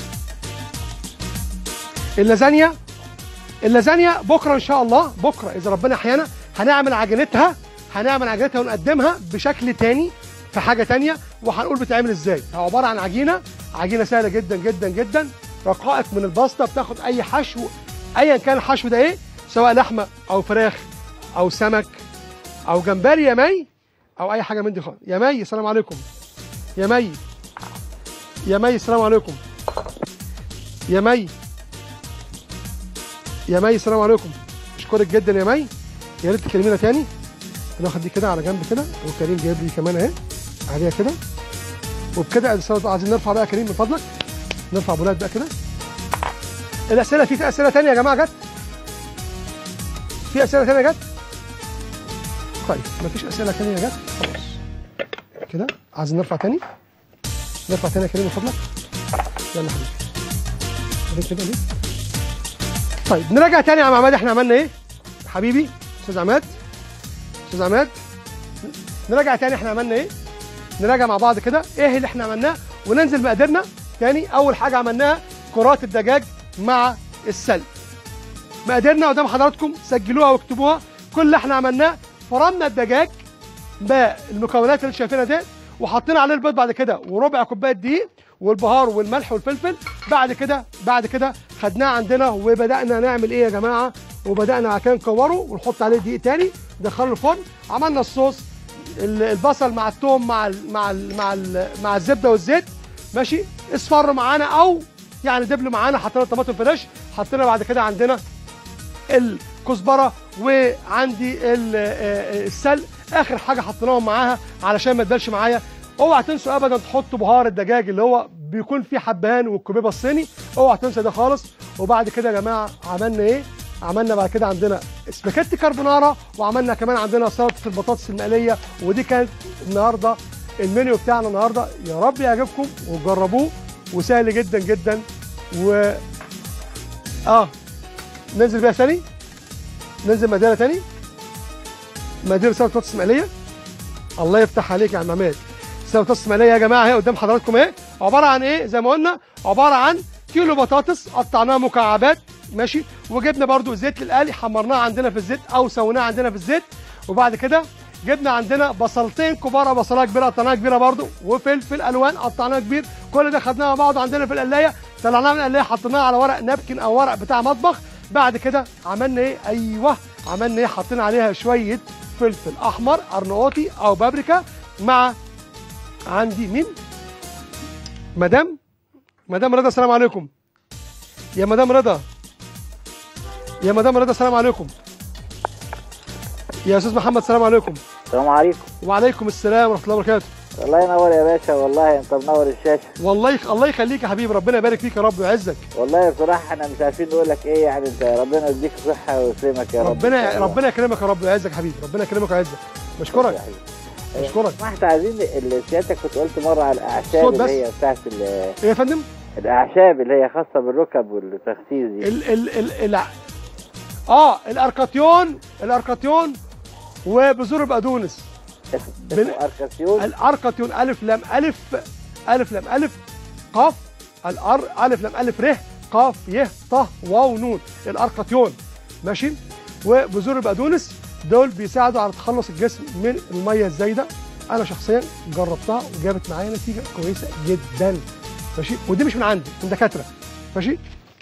اللازانيا اللازانيا بكره ان شاء الله بكره اذا ربنا احيانا هنعمل عجينتها هنعمل عجينتها ونقدمها بشكل تاني في حاجه تانيه وهنقول بتعمل ازاي عباره عن عجينه عجينه سهله جدا جدا جدا رقائق من الباستا بتاخد اي حشو ايا كان الحشو ده ايه سواء لحمه او فراخ او سمك او جمبري يا مي او اي حاجه من دي خالص يا مي السلام عليكم يا مي يا مي السلام عليكم يا مي يا مي السلام عليكم اشكرك جدا يا مي يا ريت تكلمينا تاني ناخد دي كده على جنب كده وكريم جايب لي كمان اهي عليها كده وبكده السلطه عايزين نرفع بقى يا كريم من فضلك نرفع بولات بقى كده الاسئله في اسئله تانية يا جماعه جت في اسئله تانية جت طيب مفيش اسئله ثانيه جت خلاص كده عايزين نرفع تاني نرفع تاني يا كريم من فضلك يلا يا حبيبي وريك كده ليه طيب نراجع تاني يا عم عماد احنا عملنا ايه حبيبي استاذ عماد استاذ عماد نراجع تاني احنا عملنا ايه نراجع مع بعض كده ايه اللي احنا عملناه وننزل مقاديرنا تاني اول حاجه عملناها كرات الدجاج مع السلق مقاديرنا قدام حضراتكم سجلوها واكتبوها كل اللي احنا عملناه فرمنا الدجاج بالمكونات اللي شايفينها دي وحطينا عليه البيض بعد كده وربع كوبايه دقيق والبهار والملح والفلفل بعد كده بعد كده خدناه عندنا وبدانا نعمل ايه يا جماعه وبدانا بعد كده نكوره ونحط عليه دقيق تاني ندخله الفرن عملنا الصوص ال- البصل مع الثوم مع ال مع ال مع ال مع الزبده والزيت ماشي اصفر معانا او يعني دبل معانا حطينا طماطم فريش حطينا بعد كده عندنا الكزبره وعندي ال- آه، السلق اخر حاجه حطيناهم معاها علشان ما تبلش معايا اوعى تنسوا ابدا تحطوا بهار الدجاج اللي هو بيكون فيه حبهان والكبيبه الصيني اوعى تنسى ده خالص وبعد كده يا جماعه عملنا ايه عملنا بعد كده عندنا سباكيتي كاربونارا وعملنا كمان عندنا سلطه البطاطس المقليه ودي كانت النهارده المنيو بتاعنا النهارده يا رب يعجبكم وجربوه وسهل جدا جدا و اه ننزل بيها ثاني ننزل مدينه ثاني مدينه سلطه بطاطس مقليه الله يفتح عليك يا عم عماد سلطه بطاطس مقليه يا جماعه اهي قدام حضراتكم اهي عباره عن ايه زي ما قلنا عباره عن كيلو بطاطس قطعناها مكعبات ماشي وجبنا برضو زيت للقلي حمرناه عندنا في الزيت او سويناه عندنا في الزيت وبعد كده جبنا عندنا بصلتين كبار بصلايه كبيره قطعناها كبيره برضو وفلفل الوان قطعناه كبير كل ده خدناه مع بعض عندنا في القلايه طلعناه من القلايه حطيناه على ورق نابكن او ورق بتاع مطبخ بعد كده عملنا ايه ايوه عملنا ايه حطينا عليها شويه فلفل احمر ارنواطي او بابريكا مع عندي مين مدام مدام رضا السلام عليكم يا مدام رضا يا مدام رضا السلام عليكم يا استاذ محمد السلام عليكم
السلام عليكم
وعليكم السلام ورحمه الله وبركاته
الله ينور يا باشا والله انت منور الشاشه
والله يخ... الله يخليك يا حبيبي ربنا يبارك فيك يا رب ويعزك
والله بصراحه احنا مش عارفين نقول لك ايه يعني انت ربنا يديك صحه ويسلمك يا رب إن شاء
ربنا
الله.
ربنا يكرمك يا رب ويعزك يا حبيبي ربنا يكرمك ويعزك بشكرك
يا حبيبي.
بشكرك
ما احنا عايزين اللي سيادتك كنت قلت مره على الاعشاب
صوت
اللي
بس.
هي بتاعت ال-
ايه يا فندم
الاعشاب اللي هي خاصه بالركب والتخسيس دي
ال ال ال ال اه الاركاتيون الاركاتيون وبذور البقدونس بن-
اسمه اركاسيون
الاركاتيون الف لام الف الف لام الف قاف الار الف لام الف ر قاف ي ط واو نون الاركاتيون ماشي وبذور البقدونس دول بيساعدوا على تخلص الجسم من الميه الزايده انا شخصيا جربتها وجابت معايا نتيجه كويسه جدا ماشي ودي مش من عندي من دكاتره ماشي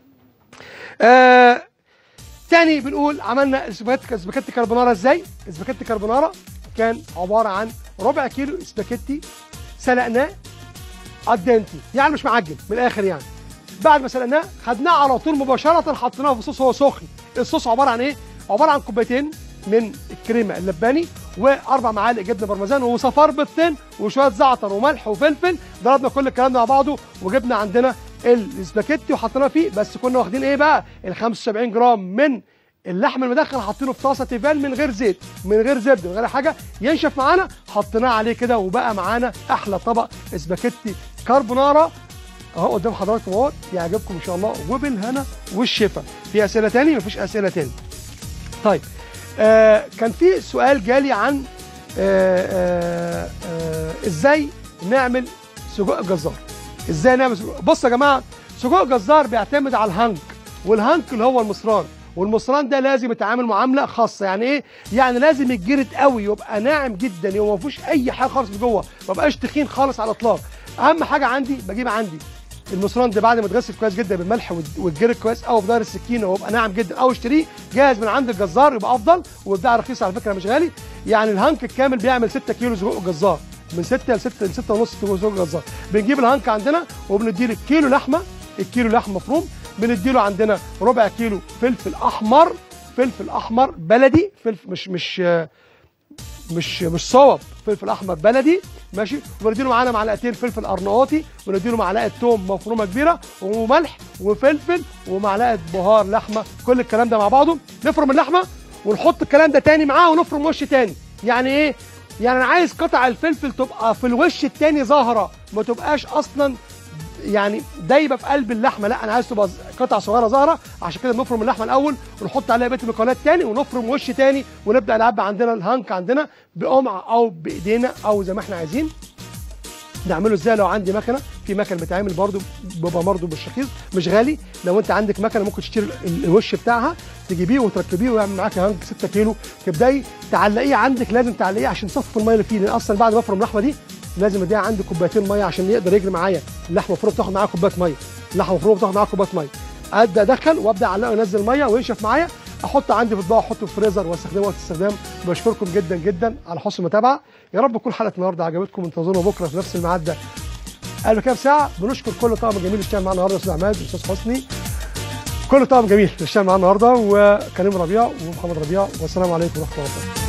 آه تاني بنقول عملنا سباكيتي سباكيتي كاربونارا ازاي سباكيتي كاربونارا كان عباره عن ربع كيلو سباكيتي سلقناه الدنتي يعني مش معجن من الاخر يعني بعد ما سلقناه خدناه على طول مباشره حطيناه في صوص هو سخن الصوص عباره عن ايه عباره عن كوبايتين من الكريمه اللباني واربع معالق جبنه بارميزان وصفار بيضتين وشويه زعتر وملح وفلفل ضربنا كل الكلام ده مع بعضه وجبنا عندنا السباكيتي وحطيناه فيه بس كنا واخدين ايه بقى ال 75 جرام من اللحم المدخن حاطينه في طاسه تيفال من غير زيت من غير زبده من غير حاجه ينشف معانا حطيناه عليه كده وبقى معانا احلى طبق سباكيتي كاربونارا اهو قدام حضراتكم اهو يعجبكم ان شاء الله وبالهنا والشفا في اسئله تاني مفيش اسئله تاني طيب آه كان في سؤال جالي عن آه آه آه ازاي نعمل سجق جزار ازاي نعمل سجق بص يا جماعه سجق جزار بيعتمد على الهنك والهنك اللي هو المصران والمصران ده لازم يتعامل معامله خاصه يعني ايه يعني لازم يتجرد قوي يبقى ناعم جدا يبقى ما فيهوش اي حاجه خالص من جوه ما بقاش تخين خالص على الاطلاق اهم حاجه عندي بجيب عندي المصران ده بعد ما يتغسل كويس جدا بالملح والد- والجرد كويس او بدار السكينه ويبقى ناعم جدا او اشتريه جاهز من عند الجزار يبقى افضل وبتاع رخيص على فكره مش غالي يعني الهنك الكامل بيعمل 6 كيلو سجق جزار من 6 ل 6 ل 6 ونص كيلو سجق جزار بنجيب الهنك عندنا وبنديله كيلو لحمه الكيلو لحم مفروم بنديله عندنا ربع كيلو فلفل احمر فلفل احمر بلدي فلفل مش مش آه، مش مش صوب فلفل احمر بلدي ماشي ونديله معانا معلقتين فلفل ارناؤوطي ونديله معلقه توم مفرومه كبيره وملح وفلفل ومعلقه بهار لحمه كل الكلام ده مع بعضه نفرم اللحمه ونحط الكلام ده تاني معاه ونفرم وش تاني يعني ايه يعني انا عايز قطع الفلفل تبقى في الوش التاني ظاهره ما تبقاش اصلا يعني دايبه في قلب اللحمه لا انا عايز تبقى قطع صغيره ظاهره عشان كده بنفرم اللحمه الاول ونحط عليها بقيه المكونات تاني ونفرم وش تاني ونبدا نعبي عندنا الهانك عندنا بقمع او بايدينا او زي ما احنا عايزين نعمله ازاي لو عندي مكنه في مكن بتعمل برضو بيبقى برضو بالشخيص مش غالي لو انت عندك مكنه ممكن تشتري ال- الوش بتاعها تجيبيه وتركبيه ويعمل معاك هانك 6 كيلو تبداي تعلقيه عندك لازم تعلقيه عشان تصفي الميه اللي فيه لان اصلا بعد ما افرم اللحمه دي لازم اديها عندي كوبايتين ميه عشان يقدر يجري معايا اللحمه المفروض تاخد معاها كوبايه ميه اللحمه المفروض تاخد معاها كوبايه ميه ابدا ادخل وابدا اعلقه ينزل ميه وينشف معايا احط عندي في اطباق احطه في الفريزر واستخدمه وقت الاستخدام بشكركم جدا جدا على حسن المتابعه يا رب تكون حلقه النهارده عجبتكم انتظرونا بكره في نفس الميعاد ده قبل كام ساعه بنشكر كل طاقم جميل اللي اشتغل معانا النهارده استاذ عماد واستاذ حسني كل طاقم جميل اللي اشتغل معانا النهارده وكريم ربيع ومحمد ربيع والسلام عليكم ورحمه الله وبركاته